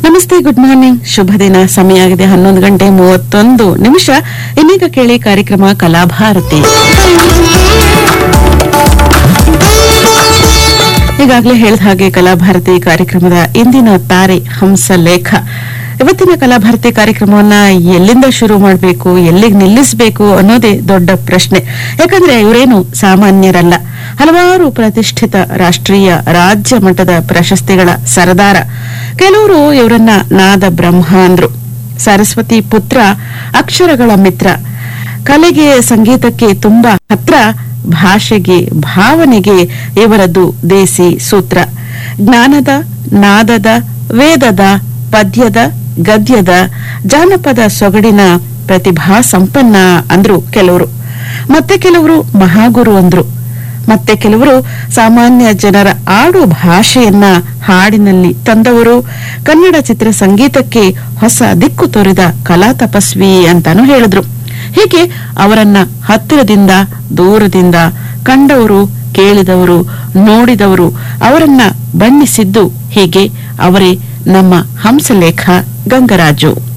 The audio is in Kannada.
ನಮಸ್ತೆ ಗುಡ್ ಮಾರ್ನಿಂಗ್ ಶುಭ ದಿನ ಸಮಯ ಆಗಿದೆ ಹನ್ನೊಂದು ಗಂಟೆ ಮೂವತ್ತೊಂದು ನಿಮಿಷ ಇನ್ನೀಗ ಕೇಳಿ ಕಾರ್ಯಕ್ರಮ ಕಲಾಭಾರತಿ ಈಗಾಗಲೇ ಹೇಳಿದ ಹಾಗೆ ಕಲಾಭಾರತಿ ಕಾರ್ಯಕ್ರಮದ ಇಂದಿನ ತಾರೆ ಹಂಸಲೇಖ ಇವತ್ತಿನ ಕಲಾಭಾರತಿ ಕಾರ್ಯಕ್ರಮವನ್ನ ಎಲ್ಲಿಂದ ಶುರು ಮಾಡಬೇಕು ಎಲ್ಲಿಗೆ ನಿಲ್ಲಿಸಬೇಕು ಅನ್ನೋದೇ ದೊಡ್ಡ ಪ್ರಶ್ನೆ ಯಾಕಂದ್ರೆ ಇವರೇನು ಸಾಮಾನ್ಯರಲ್ಲ ಹಲವಾರು ಪ್ರತಿಷ್ಠಿತ ರಾಷ್ಟ್ರೀಯ ರಾಜ್ಯ ಮಟ್ಟದ ಪ್ರಶಸ್ತಿಗಳ ಸರದಾರ ಕೆಲವರು ಇವರನ್ನ ನಾದ ಬ್ರಹ್ಮ ಅಂದ್ರು ಸರಸ್ವತಿ ಪುತ್ರ ಅಕ್ಷರಗಳ ಮಿತ್ರ ಕಲೆಗೆ ಸಂಗೀತಕ್ಕೆ ತುಂಬಾ ಹತ್ರ ಭಾಷೆಗೆ ಭಾವನೆಗೆ ಇವರದ್ದು ದೇಸಿ ಸೂತ್ರ ಜ್ಞಾನದ ನಾದದ ವೇದದ ಪದ್ಯದ ಗದ್ಯದ ಜಾನಪದ ಸೊಗಡಿನ ಪ್ರತಿಭಾ ಸಂಪನ್ನ ಅಂದ್ರು ಕೆಲವರು ಮತ್ತೆ ಕೆಲವರು ಮಹಾಗುರು ಅಂದ್ರು ಮತ್ತೆ ಕೆಲವರು ಸಾಮಾನ್ಯ ಜನರ ಆಡು ಭಾಷೆಯನ್ನ ಹಾಡಿನಲ್ಲಿ ತಂದವರು ಕನ್ನಡ ಚಿತ್ರ ಸಂಗೀತಕ್ಕೆ ಹೊಸ ದಿಕ್ಕು ತೋರಿದ ಕಲಾ ತಪಸ್ವಿ ಅಂತಾನು ಹೇಳಿದ್ರು ಹೀಗೆ ಅವರನ್ನ ಹತ್ತಿರದಿಂದ ದೂರದಿಂದ ಕಂಡವರು ಕೇಳಿದವರು ನೋಡಿದವರು ಅವರನ್ನ ಬಣ್ಣಿಸಿದ್ದು ಹೀಗೆ ಅವರೇ ನಮ್ಮ ಹಂಸಲೇಖ ಗಂಗರಾಜು